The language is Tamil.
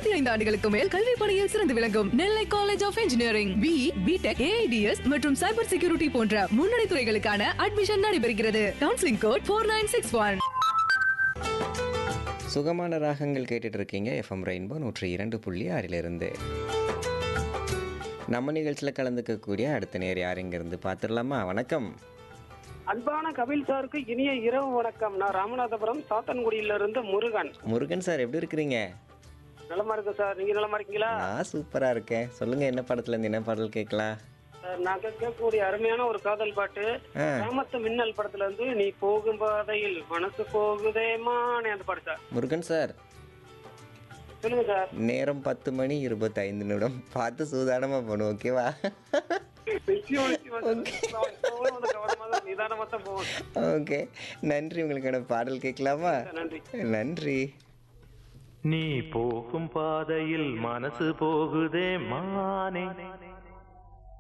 இருபத்தி ஐந்து ஆண்டுகளுக்கு மேல் கல்வி பணியில் சிறந்து விளங்கும் Nellai college of engineering B B Tech AIDS மற்றும் சைபர் செக்யூரிட்டி போன்ற முன்னணி துறைகளுக்கான அட்மிஷன் நடைபெறுகிறது counselling code four nine six one சுகமான ராகங்கள் கேட்டுட்டு இருக்கீங்க எஃப்எம் ரெயின்போ நூற்றி இரண்டு புள்ளி ஆறிலிருந்து நம்ம நிகழ்ச்சியில் கலந்துக்கக்கூடிய அடுத்த நேர் யார் இங்கிருந்து பார்த்துடலாமா வணக்கம் அன்பான கபில் சாருக்கு இனிய இரவு வணக்கம் நான் ராமநாதபுரம் சாத்தன்குடியிலிருந்து முருகன் முருகன் சார் எப்படி இருக்கிறீங்க நலமா இருக்கு சார் நீங்க நலமா இருக்கீங்களா நான் சூப்பராக இருக்கேன் சொல்லுங்கள் என்ன படத்துலேருந்து என்ன பாடல் கேட்கலாம் சார் நான் கேட்கக்கூடிய அருமையான ஒரு காதல் பாட்டு ஆ கிராமத்து மின்னல் படத்துல இருந்து நீ போகும் பாதையில் மனசு போகுதேமான்னு அந்த பாட்டு சார் முருகன் சார் சொல்லுங்க சார் நேரம் பத்து மணி இருபத்தைந்து நிமிடம் பார்த்து சூதானமாக போகணும் ஓகேவா நிச்சயம், நிச்சயம் சார். நான் எப்பவும் வந்து கவனமா தான் நிதானமா தான் போவேன் ஓகே நன்றி உங்களுக்கான பாடல் கேட்கலாமா சார். நன்றி நன்றி நீ போகும் பாதையில் மனசு போகுதே மானே